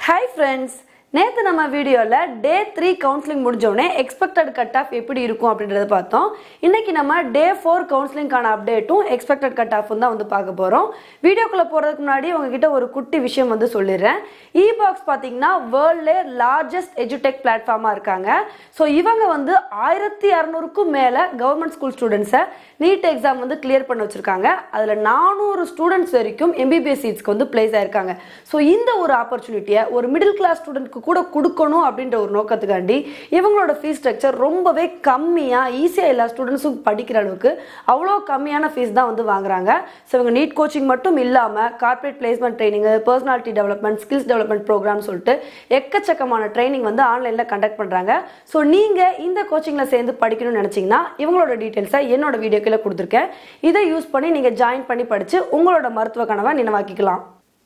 hi friends நேற்று நம்ம வீடியோவில் டே த்ரீ கவுன்சிலிங் முடிஞ்சோடனே எக்ஸ்பெக்டட் கட் ஆஃப் எப்படி இருக்கும் அப்படின்றத பார்த்தோம் இன்னைக்கு நம்ம டே ஃபோர் கவுன்சிலிங்கான அப்டேட்டும் எக்ஸ்பெக்டட் கட் ஆஃபும் தான் வந்து பார்க்க போகிறோம் வீடியோக்குள்ளே போகிறதுக்கு முன்னாடி உங்ககிட்ட ஒரு குட்டி விஷயம் வந்து சொல்லிடுறேன் இ பாக்ஸ் பார்த்தீங்கன்னா வேர்ல்ட்லே லார்ஜஸ்ட் எஜுடெக் பிளாட்ஃபார்மாக இருக்காங்க ஸோ இவங்க வந்து ஆயிரத்தி இரநூறுக்கும் மேலே கவர்மெண்ட் ஸ்கூல் ஸ்டூடெண்ட்ஸை நீட் எக்ஸாம் வந்து கிளியர் பண்ண வச்சுருக்காங்க அதில் நானூறு ஸ்டூடெண்ட்ஸ் வரைக்கும் எம்பிபிஎஸ் சீட்ஸ்க்கு வந்து பிளேஸ் ஆயிருக்காங்க ஸோ இந்த ஒரு ஆப்பர்ச்சுனிட்டியை ஒரு மிடில் கிளாஸ் ஸ்டூடெண்ட்க்கு கூட கொடுக்கணும் அப்படின்ற ஒரு நோக்கத்துக்காண்டி இவங்களோட ஃபீஸ் ஸ்ட்ரக்சர் ரொம்பவே கம்மியாக ஈஸியாக எல்லா ஸ்டூடெண்ட்ஸும் படிக்கிற அளவுக்கு அவ்வளோ கம்மியான ஃபீஸ் தான் வந்து வாங்குறாங்க ஸோ இவங்க நீட் கோச்சிங் மட்டும் இல்லாமல் corporate placement training personality development skills development programme சொல்லிட்டு எக்கச்சக்கமான ட்ரைனிங் வந்து ஆன்லைனில் கண்டக்ட் பண்ணுறாங்க ஸோ நீங்கள் இந்த கோச்சிங்கில் சேர்ந்து படிக்கணும்னு நினச்சிங்கன்னா இவங்களோட டீட்டெயில்ஸை என்னோட வீடியோ கீழே கொடுத்துருக்கேன் இதை யூஸ் பண்ணி நீங்கள் ஜாயின் பண்ணி படித்து உங்களோட மருத்துவ கனவை நினைவாக்கிக்கலாம்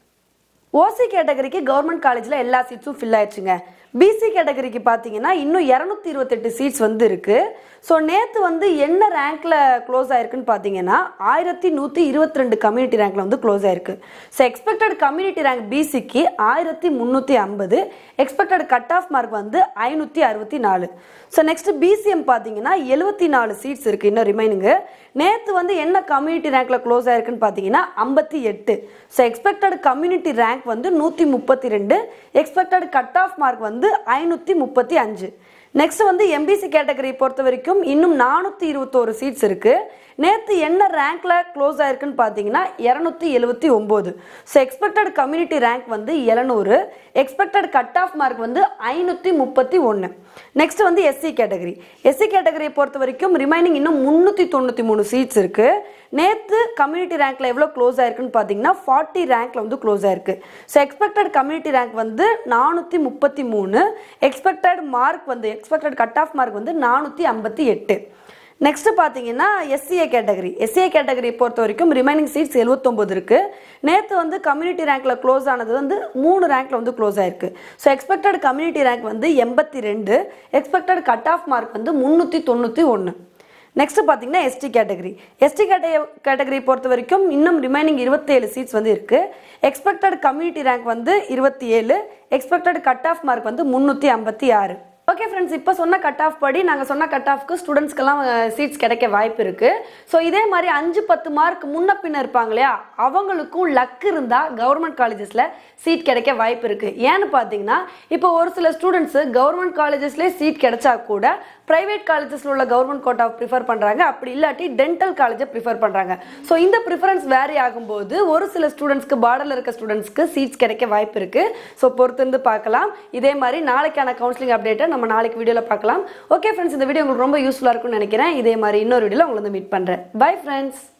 ஓசி கேட்டகரிக்கு கவர்மெண்ட் காலேஜில் எல்லா சீட்ஸும் ஃபில் ஆயிடுச்சுங்க பிசி கேட்டகரிக்கு பார்த்தீங்கன்னா இன்னும் இரநூத்தி இருபத்தெட்டு சீட்ஸ் வந்து இருக்கு ஸோ நேற்று வந்து என்ன ரேங்க்ல க்ளோஸ் ஆயிருக்குன்னு பார்த்தீங்கன்னா ஆயிரத்தி நூற்றி இருபத்தி ரெண்டு கம்யூனிட்டி ரேங்க்ல வந்து க்ளோஸ் ஆயிருக்கு ஸோ எக்ஸ்பெக்டட் கம்யூனிட்டி ரேங்க் பிசிக்கு ஆயிரத்தி முந்நூற்றி ஐம்பது எக்ஸ்பெக்டட் கட் ஆஃப் மார்க் வந்து ஐநூற்றி அறுபத்தி நாலு ஸோ நெக்ஸ்ட் பிசிஎம் பார்த்தீங்கன்னா எழுபத்தி நாலு சீட்ஸ் இருக்கு இன்னும் ரிமைனிங்கு நேற்று வந்து என்ன கம்யூனிட்டி ரேங்க்ல க்ளோஸ் ஆயிருக்குன்னு பார்த்தீங்கன்னா ஐம்பத்தி எட்டு ஸோ எக்ஸ்பெக்டட் கம்யூனிட்டி ரேங்க் வந்து நூற்றி முப்பத்தி ரெண்டு எக்ஸ்பெக்டட் கட் ஆஃப் மார்க் வந்து ஐநூற்றி முப்பத்தி அஞ்சு நெக்ஸ்ட் வந்து எம்பிசி கேட்டகரி பொறுத்த வரைக்கும் இன்னும் நானூற்றி இருபத்தோரு சீட்ஸ் இருக்கு நேற்று என்ன ரேங்க்ல க்ளோஸ் ஆயிருக்குன்னு பார்த்தீங்கன்னா இரநூத்தி எழுபத்தி ஒம்பது ஸோ எக்ஸ்பெக்டட் கம்யூனிட்டி ரேங்க் வந்து எழுநூறு எக்ஸ்பெக்டட் கட் ஆஃப் மார்க் வந்து ஐநூற்றி முப்பத்தி ஒன்று நெக்ஸ்ட் வந்து எஸ்சி கேட்டகரி எஸ்சி கேட்டகரியை பொறுத்த வரைக்கும் ரிமைனிங் இன்னும் முந்நூற்றி தொண்ணூற்றி மூணு சீட்ஸ் இருக்கு நேற்று கம்யூனிட்டி ரேங்க்ல எவ்வளோ க்ளோஸ் ஆயிருக்குன்னு பார்த்தீங்கன்னா ஃபார்ட்டி ரேங்க்ல வந்து க்ளோஸ் ஆயிருக்கு ஸோ எக்ஸ்பெக்டட் கம்யூனிட்டி ரேங்க் வந்து நானூற்றி முப்பத்தி மூணு எக்ஸ்பெக்டட் மார்க் வந்து எக்ஸ்பெக்டட் கட் ஆஃப் மார்க் வந்து நானூற்றி ஐம்பத்தி எட்டு நெக்ஸ்ட் பார்த்தீங்கன்னா எஸ்சிஏ கேட்டகரி எஸ்சிஏ கேட்டகரி பொறுத்த வரைக்கும் ரிமைனிங் சீட்ஸ் எழுபத்தொம்பது இருக்கு நேற்று வந்து கம்யூனிட்டி ரேங்க்ல க்ளோஸ் ஆனது வந்து மூணு ரேங்க்ல வந்து க்ளோஸ் ஆயிருக்கு ஸோ எக்ஸ்பெக்டட் கம்யூனிட்டி ரேங்க் வந்து எண்பத்தி ரெண்டு எக்ஸ்பெக்டட் கட் ஆஃப் மார்க் வந்து முந்நூற்றி தொண்ணூற்றி ஒன்று நெக்ஸ்ட் பார்த்தீங்கன்னா எஸ்டி கேட்டகரி எஸ்டி கேட்டகரி பொறுத்த வரைக்கும் இன்னும் ரிமைனிங் இருபத்தேழு சீட்ஸ் வந்து இருக்கு எக்ஸ்பெக்டட் கம்யூனிட்டி ரேங்க் வந்து இருபத்தி ஏழு எக்ஸ்பெக்டட் கட் ஆஃப் மார்க் வந்து முந்நூற்றி ஐம்பத்தி ஆறு ஓகே ஃப்ரெண்ட்ஸ் இப்போ சொன்ன கட் ஆஃப் படி நாங்கள் சொன்ன கட் ஆஃப்க்கு ஸ்டூடெண்ட்ஸ்க்கெல்லாம் சீட்ஸ் கிடைக்க வாய்ப்பு இருக்கு ஸோ இதே மாதிரி அஞ்சு பத்து மார்க் முன்ன பின்ன இருப்பாங்க இல்லையா அவங்களுக்கும் லக் இருந்தால் கவர்மெண்ட் காலேஜஸில் சீட் கிடைக்க வாய்ப்பு இருக்கு ஏன்னு பார்த்தீங்கன்னா இப்போ ஒரு சில ஸ்டூடெண்ட்ஸ் கவர்மெண்ட் காலேஜஸ்லேயே சீட் கிடைச்சா கூட பிரைவேட் காலேஜஸில் உள்ள கவர்மெண்ட் கோட்டாவை ப்ரிஃபர் பண்ணுறாங்க அப்படி இல்லாட்டி டென்டல் காலேஜை ப்ரிஃபர் பண்ணுறாங்க ஸோ இந்த ப்ரிஃபரன்ஸ் வேரி ஆகும்போது ஒரு சில ஸ்டூடெண்ட்ஸ்க்கு பார்டரில் இருக்க ஸ்டூடெண்ட்ஸ்க்கு சீட்ஸ் கிடைக்க வாய்ப்பு இருக்கு ஸோ பொறுத்திருந்து பார்க்கலாம் இதே மாதிரி நாளைக்கான கவுன்சிலிங் அப்டேட்டை நம்ம நாளைக்கு வீடியோவில் பார்க்கலாம் ஓகே ஃப்ரெண்ட்ஸ் இந்த வீடியோ உங்களுக்கு ரொம்ப யூஸ்ஃபுல்லாக இருக்கும்னு நினைக்கிறேன் இதே மாதிரி இன்னொரு வீடியோவில் உங்களை வந்து மீட் பண்ணுறேன் பை ஃப்ரெண்ட்ஸ்